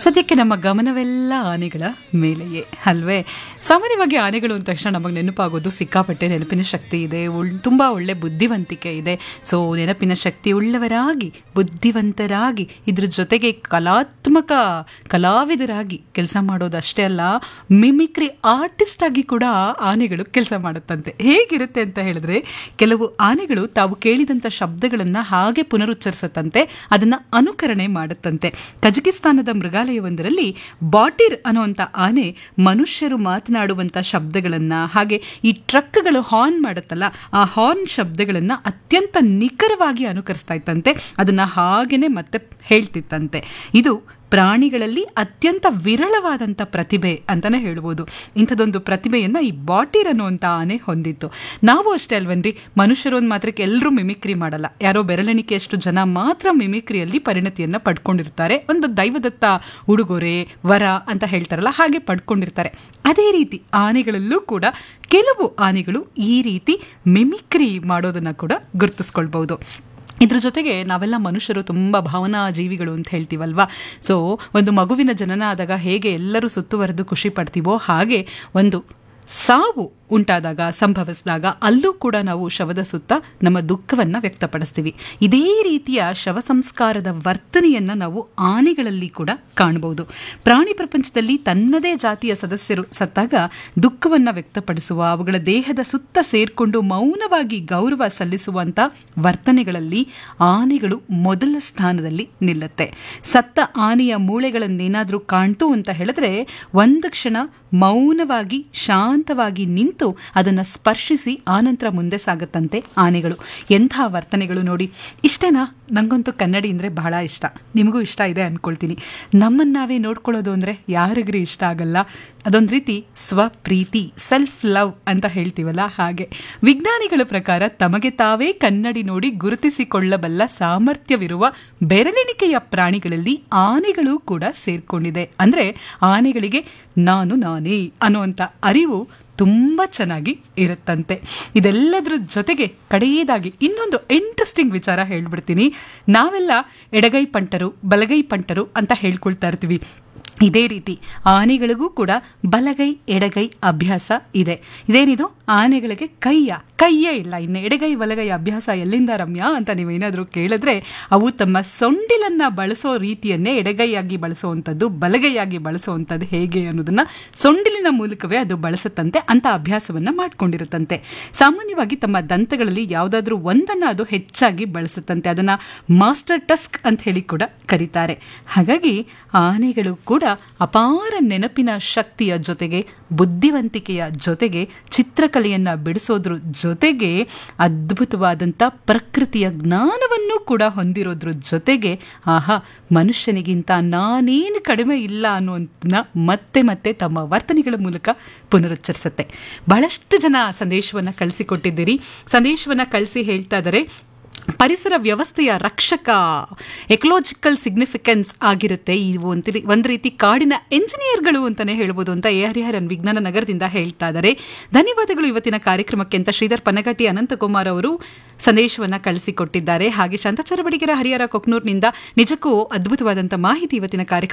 ಸದ್ಯಕ್ಕೆ ನಮ್ಮ ಗಮನವೆಲ್ಲ ಆನೆಗಳ ಮೇಲೆಯೇ ಅಲ್ವೇ ಸಾಮಾನ್ಯವಾಗಿ ಆನೆಗಳು ಅಂದ ತಕ್ಷಣ ನಮಗೆ ನೆನಪಾಗೋದು ಸಿಕ್ಕಾಪಟ್ಟೆ ನೆನಪಿನ ಶಕ್ತಿ ಇದೆ ಉಳ್ ತುಂಬ ಒಳ್ಳೆ ಬುದ್ಧಿವಂತಿಕೆ ಇದೆ ಸೊ ನೆನಪಿನ ಶಕ್ತಿ ಉಳ್ಳವರಾಗಿ ಬುದ್ಧಿವಂತರಾಗಿ ಇದ್ರ ಜೊತೆಗೆ ಕಲಾತ್ಮಕ ಕಲಾವಿದರಾಗಿ ಕೆಲಸ ಮಾಡೋದಷ್ಟೇ ಅಲ್ಲ ಮಿಮಿಕ್ರಿ ಆರ್ಟಿಸ್ಟ್ ಆಗಿ ಕೂಡ ಆನೆಗಳು ಕೆಲಸ ಮಾಡುತ್ತಂತೆ ಹೇಗಿರುತ್ತೆ ಅಂತ ಹೇಳಿದ್ರೆ ಕೆಲವು ಆನೆಗಳು ತಾವು ಕೇಳಿದಂಥ ಶಬ್ದಗಳನ್ನು ಹಾಗೆ ಪುನರುಚ್ಚರಿಸುತ್ತಂತೆ ಅದನ್ನ ಅನುಕರಣೆ ಮಾಡುತ್ತಂತೆ ಕಜಕಿಸ್ತಾನದ ಮೃಗಾಲಯವೊಂದರಲ್ಲಿ ಬಾಟಿರ್ ಅನ್ನುವಂಥ ಆನೆ ಮನುಷ್ಯರು ಮಾತನಾಡುವಂಥ ಶಬ್ದಗಳನ್ನ ಹಾಗೆ ಈ ಟ್ರಕ್ಗಳು ಹಾರ್ನ್ ಮಾಡುತ್ತಲ್ಲ ಆ ಹಾರ್ನ್ ಶಬ್ದಗಳನ್ನ ಅತ್ಯಂತ ನಿಖರವಾಗಿ ಅನುಕರಿಸ್ತಾ ಇತ್ತಂತೆ ಅದನ್ನ ಹಾಗೇನೆ ಮತ್ತೆ ಹೇಳ್ತಿತ್ತಂತೆ ಇದು ಪ್ರಾಣಿಗಳಲ್ಲಿ ಅತ್ಯಂತ ವಿರಳವಾದಂಥ ಪ್ರತಿಭೆ ಅಂತಾನೆ ಹೇಳ್ಬೋದು ಇಂಥದ್ದೊಂದು ಪ್ರತಿಭೆಯನ್ನ ಈ ಬಾಟಿರ್ ಅನ್ನುವಂಥ ಆನೆ ಹೊಂದಿತ್ತು ನಾವು ಅಷ್ಟೇ ಅಲ್ವನ್ರಿ ಮನುಷ್ಯರು ಒಂದು ಮಾತ್ರಕ್ಕೆ ಎಲ್ಲರೂ ಮಿಮಿಕ್ರಿ ಮಾಡಲ್ಲ ಯಾರೋ ಬೆರಳೆಣಿಕೆಯಷ್ಟು ಜನ ಮಾತ್ರ ಮಿಮಿಕ್ರಿಯಲ್ಲಿ ಪರಿಣತಿಯನ್ನ ಪಡ್ಕೊಂಡಿರ್ತಾರೆ ಒಂದು ದೈವದತ್ತ ಉಡುಗೊರೆ ವರ ಅಂತ ಹೇಳ್ತಾರಲ್ಲ ಹಾಗೆ ಪಡ್ಕೊಂಡಿರ್ತಾರೆ ಅದೇ ರೀತಿ ಆನೆಗಳಲ್ಲೂ ಕೂಡ ಕೆಲವು ಆನೆಗಳು ಈ ರೀತಿ ಮಿಮಿಕ್ರಿ ಮಾಡೋದನ್ನ ಕೂಡ ಗುರುತಿಸ್ಕೊಳ್ಬಹುದು ಇದ್ರ ಜೊತೆಗೆ ನಾವೆಲ್ಲ ಮನುಷ್ಯರು ತುಂಬ ಭಾವನಾ ಜೀವಿಗಳು ಅಂತ ಹೇಳ್ತೀವಲ್ವಾ ಸೊ ಒಂದು ಮಗುವಿನ ಜನನ ಆದಾಗ ಹೇಗೆ ಎಲ್ಲರೂ ಸುತ್ತುವರೆದು ಖುಷಿ ಪಡ್ತೀವೋ ಹಾಗೆ ಒಂದು ಸಾವು ಉಂಟಾದಾಗ ಸಂಭವಿಸಿದಾಗ ಅಲ್ಲೂ ಕೂಡ ನಾವು ಶವದ ಸುತ್ತ ನಮ್ಮ ದುಃಖವನ್ನು ವ್ಯಕ್ತಪಡಿಸ್ತೀವಿ ಇದೇ ರೀತಿಯ ಶವ ಸಂಸ್ಕಾರದ ವರ್ತನೆಯನ್ನ ನಾವು ಆನೆಗಳಲ್ಲಿ ಕೂಡ ಕಾಣಬಹುದು ಪ್ರಾಣಿ ಪ್ರಪಂಚದಲ್ಲಿ ತನ್ನದೇ ಜಾತಿಯ ಸದಸ್ಯರು ಸತ್ತಾಗ ದುಃಖವನ್ನು ವ್ಯಕ್ತಪಡಿಸುವ ಅವುಗಳ ದೇಹದ ಸುತ್ತ ಸೇರ್ಕೊಂಡು ಮೌನವಾಗಿ ಗೌರವ ಸಲ್ಲಿಸುವಂತ ವರ್ತನೆಗಳಲ್ಲಿ ಆನೆಗಳು ಮೊದಲ ಸ್ಥಾನದಲ್ಲಿ ನಿಲ್ಲುತ್ತೆ ಸತ್ತ ಆನೆಯ ಮೂಳೆಗಳನ್ನೇನಾದರೂ ಕಾಣ್ತು ಅಂತ ಹೇಳಿದ್ರೆ ಒಂದು ಕ್ಷಣ ಮೌನವಾಗಿ ಶಾಂತವಾಗಿ ನಿಂತು ಅದನ್ನು ಸ್ಪರ್ಶಿಸಿ ಆನಂತರ ಮುಂದೆ ಸಾಗುತ್ತಂತೆ ಆನೆಗಳು ಎಂಥ ವರ್ತನೆಗಳು ನೋಡಿ ಇಷ್ಟೇನಾ ನಂಗಂತೂ ಕನ್ನಡಿ ಅಂದರೆ ಬಹಳ ಇಷ್ಟ ನಿಮಗೂ ಇಷ್ಟ ಇದೆ ಅಂದ್ಕೊಳ್ತೀನಿ ನಮ್ಮನ್ನು ನಾವೇ ನೋಡ್ಕೊಳ್ಳೋದು ಅಂದರೆ ಯಾರಿಗ್ರಿ ಇಷ್ಟ ಆಗಲ್ಲ ಅದೊಂದು ರೀತಿ ಸ್ವಪ್ರೀತಿ ಸೆಲ್ಫ್ ಲವ್ ಅಂತ ಹೇಳ್ತೀವಲ್ಲ ಹಾಗೆ ವಿಜ್ಞಾನಿಗಳ ಪ್ರಕಾರ ತಮಗೆ ತಾವೇ ಕನ್ನಡಿ ನೋಡಿ ಗುರುತಿಸಿಕೊಳ್ಳಬಲ್ಲ ಸಾಮರ್ಥ್ಯವಿರುವ ಬೆರಳೆಣಿಕೆಯ ಪ್ರಾಣಿಗಳಲ್ಲಿ ಆನೆಗಳು ಕೂಡ ಸೇರ್ಕೊಂಡಿದೆ ಅಂದರೆ ಆನೆಗಳಿಗೆ ನಾನು ನಾನೇ ಅನ್ನುವಂಥ ಅರಿವು ತುಂಬ ಚೆನ್ನಾಗಿ ಇರುತ್ತಂತೆ ಇದೆಲ್ಲದರ ಜೊತೆಗೆ ಕಡೆಯದಾಗಿ ಇನ್ನೊಂದು ಇಂಟ್ರೆಸ್ಟಿಂಗ್ ವಿಚಾರ ಹೇಳ್ಬಿಡ್ತೀನಿ ನಾವೆಲ್ಲ ಎಡಗೈ ಪಂಟರು ಬಲಗೈ ಪಂಟರು ಅಂತ ಹೇಳ್ಕೊಳ್ತಾ ಇರ್ತೀವಿ ಇದೇ ರೀತಿ ಆನೆಗಳಿಗೂ ಕೂಡ ಬಲಗೈ ಎಡಗೈ ಅಭ್ಯಾಸ ಇದೆ ಇದೇನಿದು ಆನೆಗಳಿಗೆ ಕೈಯ ಕೈಯೇ ಇಲ್ಲ ಇನ್ನು ಎಡಗೈ ಬಲಗೈ ಅಭ್ಯಾಸ ಎಲ್ಲಿಂದ ರಮ್ಯಾ ಅಂತ ನೀವೇನಾದರೂ ಕೇಳಿದ್ರೆ ಅವು ತಮ್ಮ ಸೊಂಡಿಲನ್ನ ಬಳಸೋ ರೀತಿಯನ್ನೇ ಎಡಗೈಯಾಗಿ ಬಳಸುವಂಥದ್ದು ಬಲಗೈಯಾಗಿ ಬಳಸುವಂಥದ್ದು ಹೇಗೆ ಅನ್ನೋದನ್ನ ಸೊಂಡಿಲಿನ ಮೂಲಕವೇ ಅದು ಬಳಸುತ್ತಂತೆ ಅಂತ ಅಭ್ಯಾಸವನ್ನ ಮಾಡ್ಕೊಂಡಿರುತ್ತಂತೆ ಸಾಮಾನ್ಯವಾಗಿ ತಮ್ಮ ದಂತಗಳಲ್ಲಿ ಯಾವುದಾದ್ರೂ ಒಂದನ್ನ ಅದು ಹೆಚ್ಚಾಗಿ ಬಳಸುತ್ತಂತೆ ಅದನ್ನ ಮಾಸ್ಟರ್ ಟಸ್ಕ್ ಅಂತ ಹೇಳಿ ಕೂಡ ಕರೀತಾರೆ ಹಾಗಾಗಿ ಆನೆಗಳು ಕೂಡ ಅಪಾರ ನೆನಪಿನ ಶಕ್ತಿಯ ಜೊತೆಗೆ ಬುದ್ಧಿವಂತಿಕೆಯ ಜೊತೆಗೆ ಚಿತ್ರಕಲೆಯನ್ನ ಬಿಡಿಸೋದ್ರ ಜೊತೆಗೆ ಅದ್ಭುತವಾದಂಥ ಪ್ರಕೃತಿಯ ಜ್ಞಾನವನ್ನು ಕೂಡ ಹೊಂದಿರೋದ್ರ ಜೊತೆಗೆ ಆಹಾ ಮನುಷ್ಯನಿಗಿಂತ ನಾನೇನು ಕಡಿಮೆ ಇಲ್ಲ ಅನ್ನುವಂಥನ್ನ ಮತ್ತೆ ಮತ್ತೆ ತಮ್ಮ ವರ್ತನೆಗಳ ಮೂಲಕ ಪುನರುಚ್ಚರಿಸುತ್ತೆ ಬಹಳಷ್ಟು ಜನ ಸಂದೇಶವನ್ನು ಕಳಿಸಿಕೊಟ್ಟಿದ್ದೀರಿ ಸಂದೇಶವನ್ನು ಕಳಿಸಿ ಹೇಳ್ತಾ ಇದ್ದಾರೆ ಪರಿಸರ ವ್ಯವಸ್ಥೆಯ ರಕ್ಷಕ ಎಕಲಾಜಿಕಲ್ ಸಿಗ್ನಿಫಿಕೆನ್ಸ್ ಆಗಿರುತ್ತೆ ಈ ಒಂದು ಒಂದು ರೀತಿ ಕಾಡಿನ ಎಂಜಿನಿಯರ್ಗಳು ಅಂತಾನೆ ಹೇಳ್ಬೋದು ಅಂತ ಎ ಹರಿಹರನ್ ವಿಜ್ಞಾನ ನಗರದಿಂದ ಹೇಳ್ತಾ ಇದ್ದಾರೆ ಧನ್ಯವಾದಗಳು ಇವತ್ತಿನ ಕಾರ್ಯಕ್ರಮಕ್ಕೆ ಅಂತ ಶ್ರೀಧರ್ ಪನಗಟ್ಟಿ ಅನಂತಕುಮಾರ್ ಅವರು ಸಂದೇಶವನ್ನ ಕಳಿಸಿಕೊಟ್ಟಿದ್ದಾರೆ ಹಾಗೆ ಶಾಂತಾಚಾರ ಬಡಿಗೆರ ಹರಿಹರ ಕೊಕ್ನೂರ್ನಿಂದ ನಿಜಕ್ಕೂ ಅದ್ಭುತವಾದಂಥ ಮಾಹಿತಿ ಇವತ್ತಿನ ಕಾರ್ಯಕ್ರಮ